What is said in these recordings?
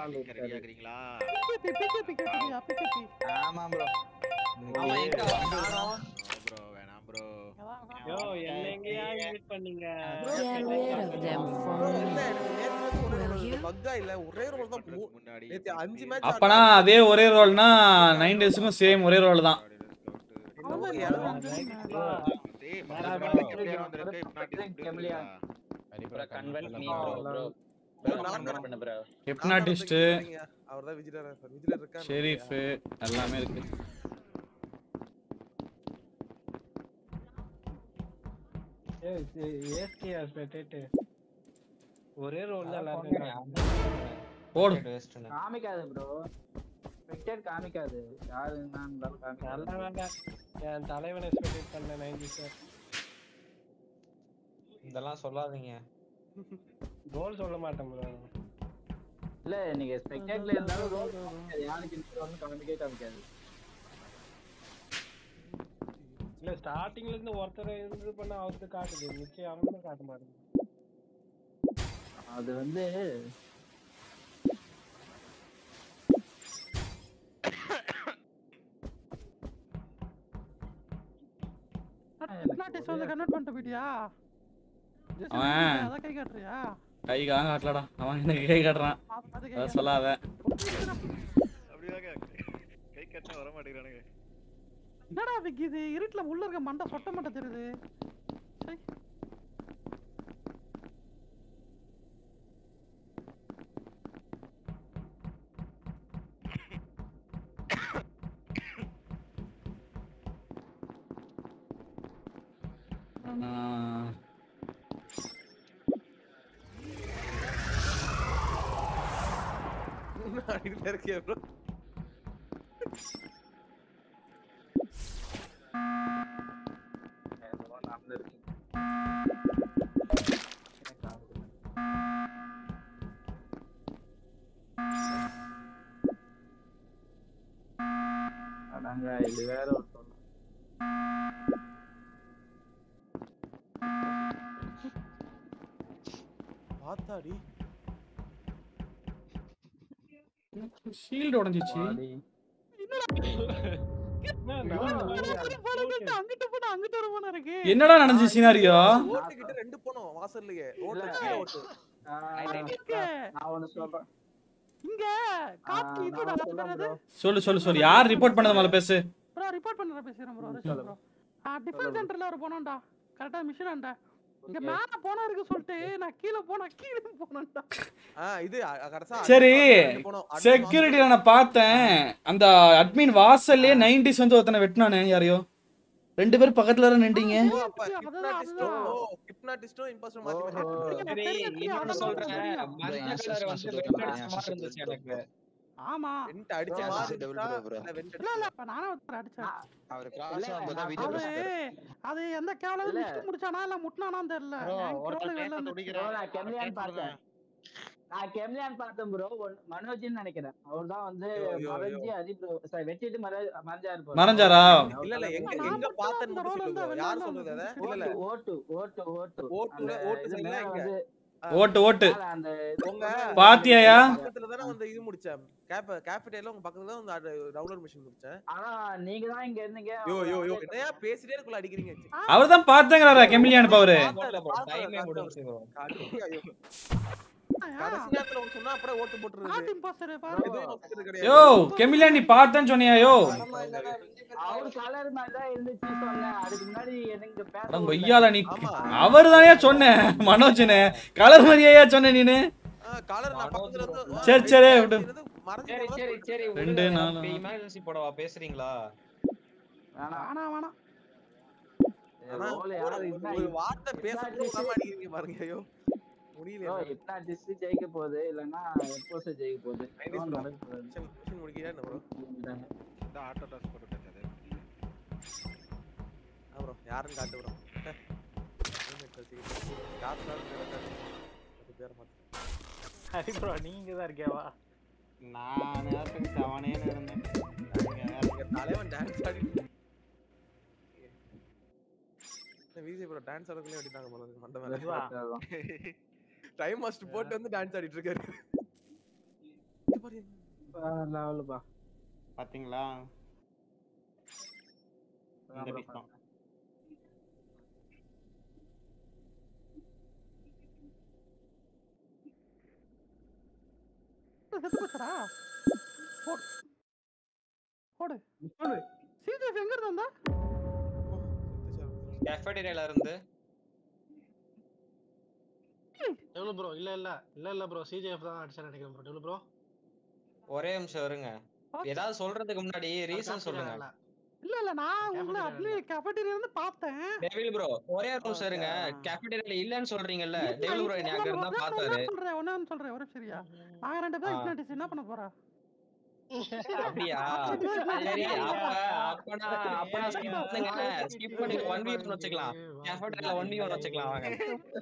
விளையாண்டுட்டு ரெடியா இருக்காரு. இருக்கீங்களா பிகேபி பிகேபி கேட்டியா பிகேபி ஆமா ப்ரோ ஆமா, எங்க காணோம்? ப்ரோ வேணாம் ப்ரோ யோ என்ன எங்கயா மீட் பண்ணீங்க Get rid of them for bro, me. இல்ல, எனக்கு நேத்து ஒரே Will roll you? bug-ஆ இல்ல, ஒரே roll தான் மூ- முன்னாடி நேத்து அஞ்சு match அப்பனா அதே ஒரே ரோல்னா நைன் டேஸுக்கும் சேம் ஒரே ரோல் தான் என்னமோ அவன் இடம் தான் டேய் வேற மறந்து bro. கேப்டன் வந்திருக்கு Captain இப்ப Kemlian. Bro convert me bro, bro bro bro, bro நான் கன்வெர்ட் பண்ணு ப்ரோ ஹிப்னாட்டிஸ்ட் அவர்தான் விஜிலர் விஜிலர் இருக்கா ஷெரீஃப் எல்லாமே இருக்கு ஏஸ்டிஆர் பெட்டேட்டு ஒரே ரோல் தான் எல்லாருமே போடு காமிக்காது ப்ரோ ஸ்பெக்டேட் காமிக்காது யாரு என்னன்னு காமிக்காது நல்லா வேண்டாம் என் தலைவனை எக்ஸ்பெக்ட் பண்ண நைன்டி சார் இதெல்லாம் சொல்லாதீங்க கோல் சொல்ல மாட்டேன் ப்ரோ இல்ல நீங்க ஸ்பெக்டேட்ல இருந்தாலும் ரோல் காமிக்காது யாருக்கு இந்த காமிக்கவே காமிக்காது இல்ல ஸ்டார்டிங்ல இருந்து ஒருத்தர் இது பண்ண அவருக்கு காட்டுது மிச்சம் அவனும் காட்ட மாட்டேங்குது அது வந்து டெஸ்ட் வந்து கன்வெர்ட் பண்ணிட்டு போயிட்டியா ஜெர்சி அவன். அதான் கை காட்டுறியா கை காங்க காட்டலடா அவன் எனக்கு கை காட்டுறான் அது- அது கை அதை காட்டு. சொல்லாத அப்படிதாங்க கை கட்ட வர மாட்டேங்கிறானுங்க என்னடா விக்கி இது இருட்டுல உள்ள இருக்க மண்டை சொட்ட மண்டை தெரியுது சை. ஆஹ், அடிக்கிட்டே இருக்கே bro என்னமோ நடந்து இருக்கு அதாங்க இது வேற ஒரு தொல்லை. பாத்தாடி ஷீல்டு உடைஞ்சிச்சு பாடி. அங்கிட்டு போனா அங்கிட்டு வர போனா இருக்கு என்னடா நடந்துச்சு சீனாரியோ ஓட்டுக்கிட்ட ரெண்டு போனோம் வாசல்லையே ஓட்டு இல்ல. கீழே ஓட்டு ஆ, இங்க நான் ஒண்ணு சொல்றேன் இங்க காத்து ஆ, இது நான் சொல்றேன் bro. சொல்லு சொல்லு சொல்லு யார் ரிப்போர்ட் பண்ணது முதல்ல பேசு ப்ரோ ரிப்போர்ட் பண்ற பேசுறேன் ப்ரோ ப்ரோ ஆ டிஃபென்ஸ் சென்டர்ல ஒரு போனோம்டா கரெக்டா மிஷன் ஆண்டா இங்க Okay. மேல போனா இருக்கு சொல்லிட்டு நான் கீழ போனா கீழ போனேன்டா ஆ இது அ- கடைசியா சரி admin ரெண்டு போனோம். admin செக்யூரிட்டில நான் பார்த்தேன் அந்த அட்மின் வாசல்லே நைன்டிஸ் வந்து ஒருத்தனை வெட்டினானே யாரையோ ரெண்டு பேரும் பக்கத்துல தான் நின்றீங்க ஓ, அப்ப அதுதான், hypnotist-ம், அதுதான். ஓ, hypnotist-ம் imposter-ம் மாத்தி மாத்தி ஓஹோ. வச்சிருக்காங்க. சரி தெரியும், தெரியும், இன்னொன்னு அதான் சொல்றேன் தெரியும். மஞ்சள் கலர் வந்து சொல்றேன், வெள்ளடிச்ச நான் மாதிரி இருந்துச்சு எனக்கு ஆமா vent அடிச்ச Bro, மாதிரி double இருக்கா? bro, bro. இல்ல vent இல்ல இல்ல அடிச்ச இப்ப நானே ஒருத்தர் அடிச்சேன் அவர் இல்ல, கிராஸ் ஆகும்போது நான் வீடியோ அது அது எந்த கேவலம் இல்ல. மிஸ்ட் முடிச்சானா இல்ல முட்டினானான்னு தெரியல ப்ரோ என் ஒருத்தர் கேவலம் வெளில பேச வந்து- துடிக்கிறான் bro, நான் கெம்லியான் அவனை பார்த்தேன். நான் கெம்லியான் பார்த்தேன் ப்ரோ மனோஜ்னு நினைக்கிறேன் அவர் தான் வந்து ஐயோ, ஐயோ, மறைஞ்சு அதி bro sorry, வெட்டிட்டு மறை- மறைஞ்சாரு bro. மறைஞ்சாரா? இல்ல இல்ல எங்க நான் எங்க மட்டும் பார்த்தேன்னு அந்த மட்டும் roll சொல்லு வந்து bro. யார் வெளில சொல்றது அத வந்து இல்ல இல்ல ஓட்டு ஓட்டு ஓட்டு ஓட்டு அந்த ஓட்டு இது சைடுல மேல எங்க வந்து ஓட்டு ஓட்டு மேல அந்த உங்க பாத்தியாயா? பக்கத்துல தானே வந்து இது முடிச்சேன் கேப் கேபிட்டேல உங்க பக்கத்துல தான் வந்து டவுன்லோட் மிஷின் முடிச்சேன் ஆனா நீங்க தான் இங்க இருந்தீங்க யோ அவர் யோ யோ வந்து- என்னையா பேசிட்டே இருக்குள்ள அடிக்கிறீங்க அவர் தான் பார்த்தேங்கிறாரா கெமிலியான் பவரு பார்த்தேன், பார்த்தேன், டைமே பார்த்தேன். முடிஞ்சு bro. காட்டி, ஐயோ. ஆயா, கடைசி நேரத்துல உனக்கு சொன்னா அப்படியே ஓட்டு போட்டுருது நாட்டு imposter பாரு. எதுவும் யோசிக்கிறது கிடையாது. யோ கெமிலியான் நீ பார்த்தேன்னு சொன்னியா யோ அவர் கலர் மாதிரி தான் இருந்துச்சு சொன்னேன் அதுக்கு முன்னாடி எனக்கு பேச அட விடல. கொய்யால நீ ஆமா. அவர் தானே சொன்னேன் மனோஜ்னு கலர் மாதிரியா சொன்ன நீனு ஆ, காலர் நான் பக்கத்துல இருந்து சரி, சரி, விடு. இருந்து மறைஞ்சு சரி போனதா சரி சொல்லிட்டு சரி இருக்கேன். ரெண்டு, விடுங்க. நாலு, இப்ப நாலு. emergency போடவா பேசுறீங்களா வேணாம். வேணாம் வேணாம் ஆனா, ரோல் ஒரு- யாரு இருந்தா ஒரு வார்த்தை பேசுறது விடாம அடிக்கிறீங்க பாருங்க ஐயோ முடியல bro, என்னால. hypnotist ஜெயிக்க போகுது இல்லன்னா imposter ஜெயிக்க போகுது Nineties எதுவும் bro. நடக்க போகுது. மிஷன் மிஷன் முடிக்கிறா என்ன ப்ரோ இதுதாங்க. இந்த ஆட்டோ டாஸ் போட்டு வச்சது ஆ ப்ரோ யாருன்னு காட்டு ப்ரோ பேர மாட்டேன் ஹரி ப்ரோ நீங்க தான் இருக்கேவா நான் நேரத்துக்கு செவனேன்னு இருந்தேன் எங்க தலைவன் டான்ஸ் ஆடி விஜய் ப்ரோ டான்ஸ் ஆடுறதுலயே அடிட்டாங்க போல இருக்கு மண்டை மேல அதான். டைம் மாஸ்டர் போட்டு வந்து டான்ஸ் ஆடிட்டு இருக்காரு லெவலுப்பா பாத்தீங்களா இந்த piece தான். செத்து போச்சுடா போடு போடு போடு. சிஜிஎஃப் எங்க இருந்து வந்தா கேஃபேட்டேரியால இருந்து எவ்வளவு ப்ரோ இல்ல இல்ல இல்ல இல்ல ப்ரோ சிஜிஎஃப் தான் அடிச்சா நினைக்கிறேன் ப்ரோ எவ்வளவு ப்ரோ ஒரே நிமிஷம் இருங்க ஏதாவது சொல்றதுக்கு முன்னாடி ரீசன் சொல்லுங்க இல்ல இல்ல நான் உங்களை Cafeteria அட்லி கேஃபேட்டரியா இருந்து பார்த்தேன் டெவில் ப்ரோ ஒரே ஒரு நிமிஷம் இருங்க கேஃபேட்டேரியால இல்லன்னு சொல்றீங்கல்ல டெவில் ப்ரோ நீ அங்க இருந்தா பார்த்தாரு சொல்றேன் ஒன்னு சொல்றேன் ஒரு சரியா நாங்க ரெண்டு பேரும் இக்னாட்டிஸ் என்ன பண்ண போறா அப்படியா சரி அப்ப அப்பனா அப்பனா ஸ்கிப் பண்ணுங்க ஸ்கிப் பண்ணி ஒன் வீ ஒன் வச்சுக்கலாம் கேஃபேட்டேரியால ஒன் வீ ஒன் வச்சுக்கலாம் வாங்க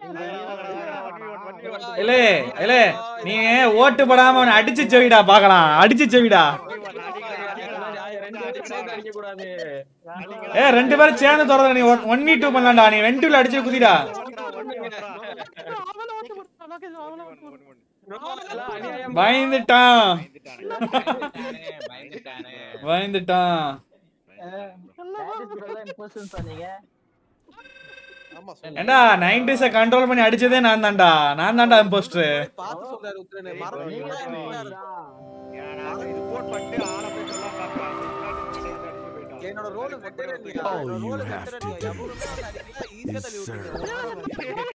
இல்லே இல்லே நீ ஓட்டு போடாம அவனை அடிச்சு செவிடா பாக்கலாம் அடிச்சு செவிடா ரெண்டு பேரும் சேர்ந்து அடிக்க கூடாது ஏ ரெண்டு பேரும் சேர்ந்து தொடர நீ ஒன் வீ டூ பண்ணலாம்டா நீ ரெண்டு வீல அடிச்சு குதிடா அவள ஓட்டு போடுறா லோகேஷ் அவள ஓட்டு போடுறா பயந்துட்டான் பயந்துட்டானே பயந்துட்டான் இம்போர்ஷன் சொன்னீங்க ஆமா ஏண்டா நைன்டிஸ கண்ட்ரோல் பண்ணி அடிச்சதே நான் தான்டா நான் தான்டா இம்போஸ்டர் பார்த்து சொல்றாரு உத்தரனே மறந்து ரிப்போர்ட் பண்ணிட்டு ஆளை போய் சொல்ல பார்க்கலாம் என்னோட ரோல் வெட்டரன் ரோல் வெட்டரன் எவ்வளவு அடிக்கல ஈஸியா தள்ளி விட்டுருங்க